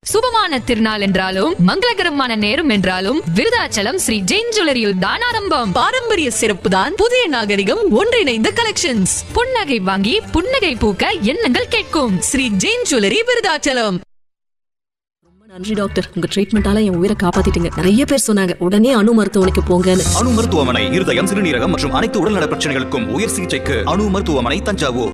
சுபமான திருநாள் என்றாலும் மங்களகரமான நேரம் என்றாலும் விருதாச்சலம் ஸ்ரீ ஜெயின் ஜுவல்லரியில் தான் ஆரம்பம் பாரம்பரிய சிறப்பு தான் புதிய நாகரிகம் ஒன்றிணைந்த கலெக்ஷன்ஸ் புன்னகை வாங்கி புன்னகை பூக்க எண்ணங்கள் கேட்கும் ஸ்ரீ ஜெயின் ஜுவல்லரி விருதாச்சலம் நன்றி டாக்டர் உங்க ட்ரீட்மெண்டால என் உயிரை காப்பாத்திட்டீங்க நிறைய பேர் சொன்னாங்க உடனே அணு மருத்துவமனைக்கு போங்கன்னு அணு மருத்துவமனை இருதயம் சிறுநீரகம் மற்றும் அனைத்து உடல்நல பிரச்சனைகளுக்கும் உயர் சிகிச்சைக்கு அணு மருத்துவமனை தஞ்சாவூர்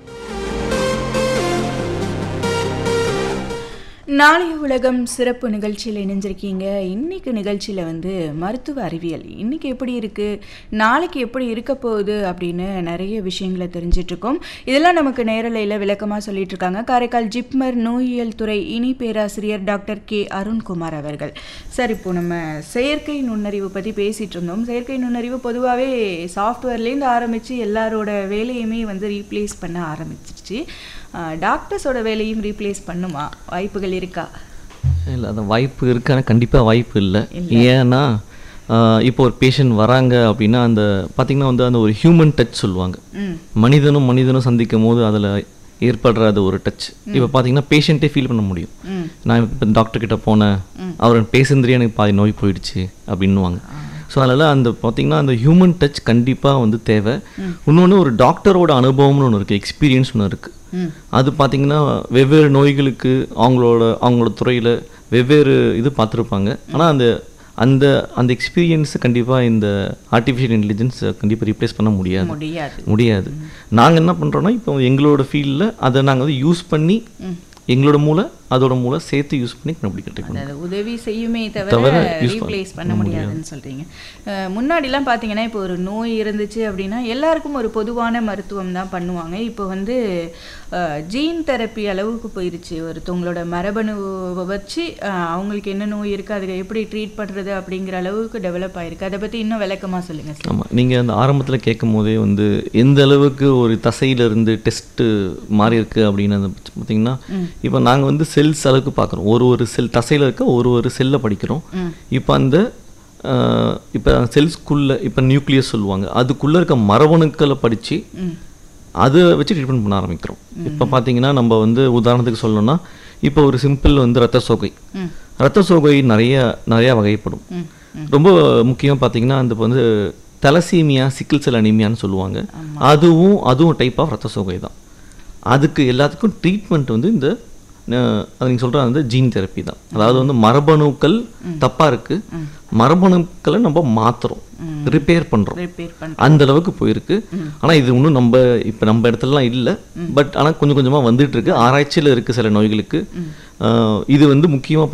நாளைய உலகம் சிறப்பு நிகழ்ச்சியில் இணைஞ்சிருக்கீங்க இன்னைக்கு நிகழ்ச்சியில் வந்து மருத்துவ அறிவியல் இன்னைக்கு எப்படி இருக்குது நாளைக்கு எப்படி இருக்க போகுது அப்படின்னு நிறைய விஷயங்களை தெரிஞ்சிட்டு இருக்கோம் இதெல்லாம் நமக்கு நேரலையில் விளக்கமாக சொல்லிட்டு இருக்காங்க காரைக்கால் ஜிப்மர் நோயியல் துறை இணை பேராசிரியர் டாக்டர் கே அருண்குமார் அவர்கள் சார் இப்போ நம்ம செயற்கை நுண்ணறிவு பற்றி பேசிகிட்டு இருந்தோம் செயற்கை நுண்ணறிவு பொதுவாகவே சாஃப்ட்வேர்லேருந்து ஆரம்பித்து எல்லாரோட வேலையுமே வந்து ரீப்ளேஸ் பண்ண ஆரம்பிச்சிருச்சு டாக்டர்ஸோட வேலையும் ரீப்ளேஸ் பண்ணுமா வாய்ப்புகள் இருக்கா இல்லை அந்த வாய்ப்பு இருக்கான கண்டிப்பாக வாய்ப்பு இல்லை ஏன்னா ஆஹ் இப்போ ஒரு பேஷண்ட் வராங்க அப்படின்னா அந்த பார்த்திங்கன்னா வந்து அந்த ஒரு ஹியூமன் டச் சொல்லுவாங்க ம் மனிதனும் மனிதனும் சந்திக்கும் போது அதில் ஏற்படுற அது ஒரு டச் இப்போ பார்த்தீங்கன்னா பேஷண்ட்டே ஃபீல் பண்ண முடியும் ம் நான் இப்போ டாக்டர் கிட்ட போனேன் அவர் பேசுந்திரியே எனக்கு பாதி நோய் போயிடுச்சு அப்படின்னுவாங்க ஸோ அதனால் அந்த பார்த்தீங்கன்னா அந்த ஹியூமன் டச் கண்டிப்பாக வந்து தேவை இன்னொன்று ஒரு டாக்டரோட அனுபவம்னு ஒன்று இருக்குது எக்ஸ்பீரியன்ஸ் ஒன்று இருக்குது ம் அது பார்த்தீங்கன்னா வெவ்வேறு நோய்களுக்கு அவங்களோட அவங்களோட துறையில் வெவ்வேறு இது பார்த்துருப்பாங்க ஆனால் அந்த அந்த அந்த எக்ஸ்பீரியன்ஸை கண்டிப்பாக இந்த ஆர்டிஃபிஷியல் இன்டெலிஜென்ஸ் கண்டிப்பாக ரீப்ளேஸ் பண்ண முடியாது முடியாது முடியாது நாங்கள் என்ன பண்ணுறோன்னா இப்போ எங்களோட ஃபீல்டில் அதை நாங்கள் வந்து யூஸ் பண்ணி எங்களோட மூளை அதோட மூளை சேர்த்து யூஸ் பண்ணி கண்டுபிடிக்க ட்ரை அது உதவி செய்யுமே தவிர தவிர use பண்ண- ரீப்ளேஸ் பண்ண பண்ண முடியாதுன்னு சொல்றீங்க அஹ், முன்னாடிலாம் பார்த்தீங்கன்னா இப்போ ஒரு நோய் இருந்துச்சு அப்படின்னா எல்லாருக்கும் ஒரு பொதுவான மருத்துவம் தான் பண்ணுவாங்க இப்போ வந்து ஜீன் தெரப்பி அளவுக்கு போயிருச்சு ஒருத்தவங்களோட மரபணுவை வச்சு அஹ், அவங்களுக்கு என்ன நோய் இருக்குது அதுக்கு எப்படி ட்ரீட் பண்ணுறது அப்படிங்கிற அளவுக்கு டெவலப் ஆயிருக்கு அதை பற்றி இன்னும் விளக்கமாக சொல்லுங்க சார் ஆமாம் நீங்கள் அந்த ஆரம்பத்தில் கேட்கும் போதே வந்து எந்த அளவுக்கு ஒரு தசையிலிருந்து டெஸ்ட்டு மாறி இருக்கு அப்படின்னு அந்த பார்த்தீங்கன்னா இப்போ நாங்கள் வந்து செல்ஸ் அளவுக்கு பார்க்குறோம் ஒரு ஒரு செல் தசையில் இருக்க ஒரு ஒரு செல்லை படிக்கிறோம் இப்போ அந்த இப்போ செல்ஸ்குள்ளே இப்போ நியூக்ளியஸ் சொல்லுவாங்க அதுக்குள்ளே இருக்க மரபணுக்களை படித்து அதை வச்சு ட்ரீட்மெண்ட் பண்ண ஆரம்பிக்கிறோம் இப்போ பார்த்தீங்கன்னா நம்ம வந்து உதாரணத்துக்கு சொல்லணும்னா இப்போ ஒரு சிம்பிள் வந்து ரத்த சோகை ரத்த சோகை நிறைய நிறைய வகைப்படும் ரொம்ப முக்கியமாக பார்த்தீங்கன்னா அந்த இப்ப வந்து தலசீமியா சிக்கிள் செல் அனிமியான்னு சொல்லுவாங்க அதுவும் அதுவும் டைப் ஆஃப் ரத்த சோகை தான் அதுக்கு எல்லாத்துக்கும் ட்ரீட்மெண்ட் வந்து இந்த அஹ், அது நீங்கள் சொல்கிற வந்து ஜீன் தெரப்பி தான் அதாவது வந்து மரபணுக்கள் தப்பாக இருக்குது மரபணுக்களை நம்ம மாற்றுறோம் ரிப்பேர் பண்ணுறோம் ரிப்பேர் பண்ண அந்த அளவுக்கு போயிருக்கு ஆனா இது இன்னும் நம்ம இப்ப நம்ம இடத்துலலாம் இல்ல பட் ஆனா கொஞ்சம் கொஞ்சமா வந்துட்டு இருக்கு ஆராய்ச்சியில இருக்கு சில நோய்களுக்கு ஆஹ் இது வந்து முக்கியமா